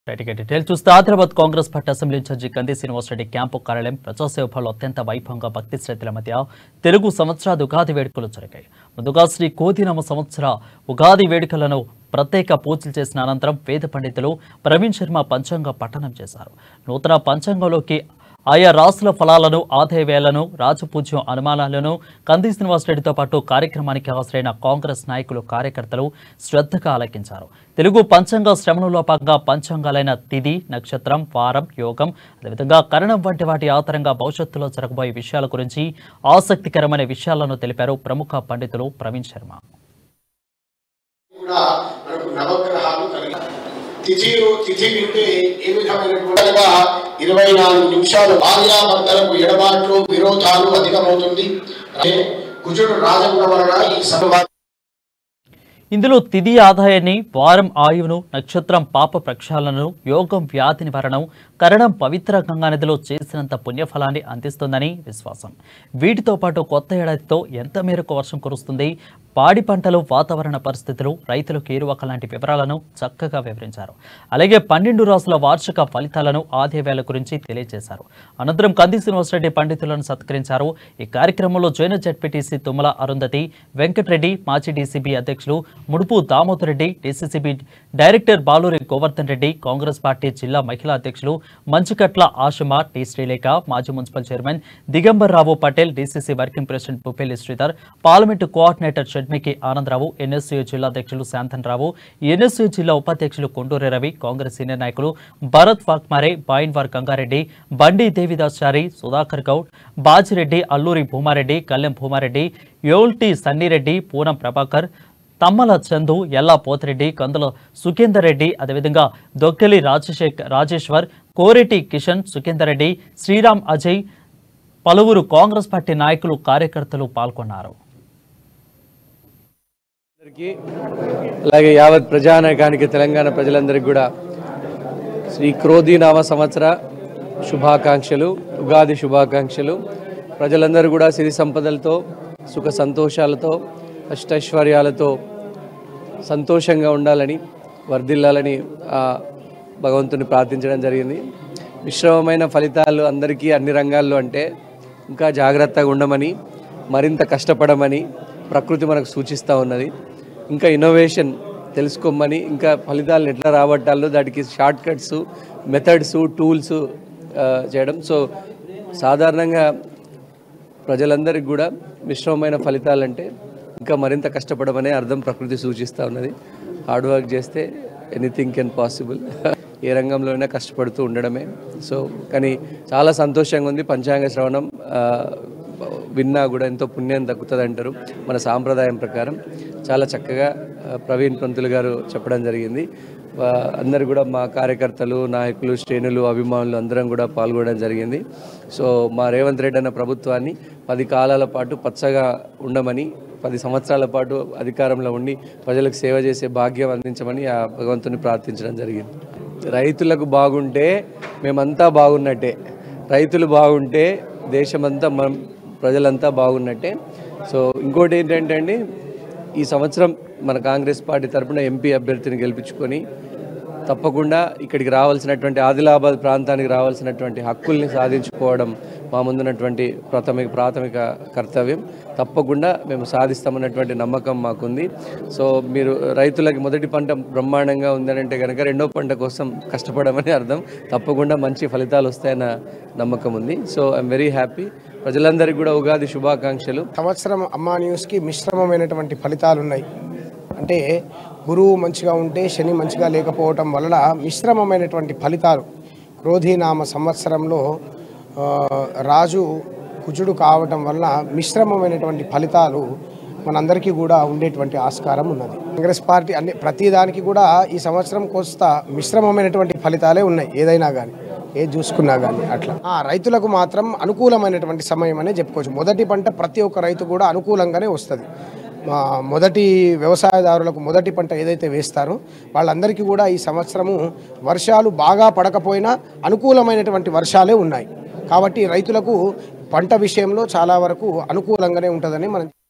right ఇక detail చూస్తే Hyderabad Congress party assembly incharge Kandi Srinivasareddy camp కార్యాలయం ప్రజాసేవ భవన్లో అత్యంత వైభవంగా భక్తి శ్రద్ధల మధ్య తెలుగు సంవత్సరాది ఉగాది వేడుకలు జరిగాయి ముందుగా శ్రీ కోదినమ సంవత్సర ఉగాది వేడుకలను ప్రత్యేక పూజలు చేసిన అనంతరం వేద పండితులు ప్రవీణ్ శర్మ పంచాంగ పఠనం చేశారు నూతన పంచాంగంలోకి ఆయా రాసుల ఫలాలను ఆదాయ వేలను రాజపూజ్యం అనుమానాలను కంది శ్రీనివాసరెడ్డితో పాటు కార్యక్రమానికి హాజరైన కాంగ్రెస్ నాయకులు కార్యకర్తలు శ్రద్ధగా ఆలకించారు తెలుగు పంచాంగ శ్రవణంలో భాగంగా పంచాంగాలైన తిథి నక్షత్రం వారం యోగం అదేవిధంగా కరణం వంటి వాటి ఆధారంగా భవిష్యత్తులో జరగబోయే విషయాల గురించి ఆసక్తికరమైన విషయాలను తెలిపారు ప్రముఖ పండితులు ప్రవీణ్ శర్మ కూడా మనకు నవగ్రహాలు కలిగి తిథి తిథి వింటే ఏ విధమైనటువంటి ఇరవై నాలుగు నిమిషాలు భార్యాభర్తలకు ఎడబాట్లు విరోధాలు అధికమవుతుంది అంటే కుజుడు రాజగుణ వలన ఈ సభ ఇందులో తిథి ఆదాయాన్ని వారం ఆయువును నక్షత్రం పాప ప్రక్షాళనను యోగం వ్యాధి నివారణం కరణం పవిత్ర గంగానదిలో చేసినంత పుణ్యఫలాన్ని అందిస్తుందని విశ్వాసం వీటితో పాటు కొత్త ఏడాదితో ఎంత మేరకు వర్షం కురుస్తుంది పాడి పంటలు వాతావరణ పరిస్థితులు రైతులకు ఏరువక లాంటి వివరాలను చక్కగా వివరించారు అలాగే పన్నెండు రాసుల వార్షిక ఫలితాలను ఆదాయవేల గురించి తెలియజేశారు అనంతరం కంది శ్రీనివాసరెడ్డి పండితులను సత్కరించారు ఈ కార్యక్రమంలో జైన జడ్పీటీసీ తుమ్మల అరుంధతి వెంకటరెడ్డి మాజీ డీసీబీ అధ్యక్షులు Mudupu Damodar Reddy DCCB director Baluri Govardhan Reddy Congress party జిల్లా మహిళా అధ్యక్షులు మంచుకట్ల ఆషమ టి శ్రీలేఖ మాజీ municipal chairman Digambar Rao Patel DCC working president Pupelli Sridhar parliament coordinator Shadmiki Anandarao NSU జిల్లా అధ్యక్షులు శాంతన్ రావు ఎన్ఎస్యూ జిల్లా ఉపాధ్యక్షులు కొండూరి రవి కాంగ్రెస్ సీనియర్ నాయకులు భరత్ వాక్మారే బాయిన్వార్ గంగారెడ్డి బండి దేవిదాచారి సుధాకర్ గౌడ్ బాజిరెడ్డి అల్లూరి భూమారెడ్డి కల్లెం భూమారెడ్డి యోల్టి సన్నిరెడ్డి పూనం ప్రభాకర్ తమ్మల చందు ఎల్లా పోతిరెడ్డి కందుల సుఖేందర్ రెడ్డి అదేవిధంగా దొక్కెలి రాజశేఖర్ రాజేశ్వర్ కోరెటి కిషన్ సుఖేందర్ రెడ్డి శ్రీరామ్ అజయ్ పలువురు కాంగ్రెస్ పార్టీ నాయకులు కార్యకర్తలు పాల్గొన్నారు అందరికీ అలాగే యావత్ ప్రజానాయకానికి తెలంగాణ ప్రజలందరికీ కూడా శ్రీ క్రోధీనామ సంవత్సర శుభాకాంక్షలు ఉగాది శుభాకాంక్షలు ప్రజలందరూ కూడా సిరి సంపదలతో సుఖ సంతోషాలతో అష్టైశ్వర్యాలతో సంతోషంగా ఉండాలని వర్ధిల్లాలని ఆ భగవంతుని ప్రార్థించడం జరిగింది మిశ్రమమైన ఫలితాలు అందరికీ అన్ని రంగాల్లో అంటే ఇంకా జాగ్రత్తగా ఉండమని మరింత కష్టపడమని ప్రకృతి మనకు సూచిస్తూ ఉన్నది ఇంకా ఇన్నోవేషన్ తెలుసుకోమని ఇంకా ఫలితాలను ఎట్లా రాబట్టాలో దానికి షార్ట్ కట్స్ మెథడ్స్ టూల్స్ చేయడం సో సాధారణంగా ప్రజలందరికీ కూడా మిశ్రమమైన ఫలితాలంటే ఇంకా మరింత కష్టపడమనే అర్థం ప్రకృతి సూచిస్తూ ఉన్నది హార్డ్ వర్క్ చేస్తే ఎనీథింగ్ కెన్ పాసిబుల్ ఏ రంగంలో అయినా కష్టపడుతూ ఉండడమే సో కానీ చాలా సంతోషంగా ఉంది పంచాంగ శ్రవణం ఆ, విన్నా కూడా ఎంతో పుణ్యం దక్కుతుంది అంటారు మన సాంప్రదాయం ప్రకారం చాలా చక్కగా ఆ, ప్రవీణ్ పంతులు గారు చెప్పడం జరిగింది ఆ, అందరు కూడా మా కార్యకర్తలు నాయకులు శ్రేణులు అభిమానులు అందరం కూడా పాల్గొనడం జరిగింది సో మా రేవంత్ రెడ్డి అన్న ప్రభుత్వాన్ని పది కాలాల పాటు పచ్చగా ఉండమని పది సంవత్సరాల పాటు అధికారంలో ఉండి ప్రజలకు సేవ చేసే భాగ్యం అందించమని ఆ భగవంతుని ప్రార్థించడం జరిగింది రైతులకు బాగుంటే మేమంతా బాగున్నట్టే రైతులు బాగుంటే దేశమంతా మనం ప్రజలంతా బాగున్నట్టే సో ఇంకోటి ఏంటంటే అండి ఈ సంవత్సరం మన కాంగ్రెస్ పార్టీ తరపున ఎంపీ అభ్యర్థిని గెలిపించుకొని తప్పకుండా ఇక్కడికి రావాల్సినటువంటి ఆదిలాబాద్ ప్రాంతానికి రావాల్సినటువంటి హక్కుల్ని సాధించుకోవడం మా ముందున్నటువంటి ప్రాథమిక ప్రాథమిక కర్తవ్యం తప్పకుండా మేము సాధిస్తామన్నటువంటి నమ్మకం మాకుంది సో మీరు రైతులకి మొదటి పంట బ్రహ్మాండంగా ఉందనంటే కనుక రెండో పంట కోసం కష్టపడమని అర్థం తప్పకుండా మంచి ఫలితాలు వస్తాయన్న నమ్మకం ఉంది సో ఐఎమ్ వెరీ హ్యాపీ ప్రజలందరికీ కూడా ఉగాది శుభాకాంక్షలు సంవత్సరం అమ్మా న్యూస్కి మిశ్రమమైనటువంటి ఫలితాలు ఉన్నాయి అంటే గురువు మంచిగా ఉంటే శని మంచిగా లేకపోవటం వలన మిశ్రమమైనటువంటి ఫలితాలు క్రోధీనామ సంవత్సరంలో ఆ, రాజు కుజుడు కావటం వలన మిశ్రమమైనటువంటి ఫలితాలు మనందరికీ కూడా ఉండేటువంటి ఆస్కారం ఉన్నది కాంగ్రెస్ పార్టీ అన్ని ప్రతిదానికి కూడా ఈ సంవత్సరం కోస్త మిశ్రమమైనటువంటి ఫలితాలే ఉన్నాయి ఏదైనా కానీ ఏది చూసుకున్నా కానీ అట్లా ఆ, రైతులకు మాత్రం అనుకూలమైనటువంటి సమయం అనే చెప్పుకోవచ్చు మొదటి పంట ప్రతి ఒక్క రైతు కూడా అనుకూలంగానే వస్తుంది మా మొదటి వ్యవసాయదారులకు మొదటి పంట ఏదైతే వేస్తారో వాళ్ళందరికీ కూడా ఈ సంవత్సరము వర్షాలు బాగా పడకపోయినా అనుకూలమైనటువంటి వర్షాలే ఉన్నాయి కాబట్టి రైతులకు పంట విషయంలో చాలా వరకు అనుకూలంగానే ఉంటుందని మనం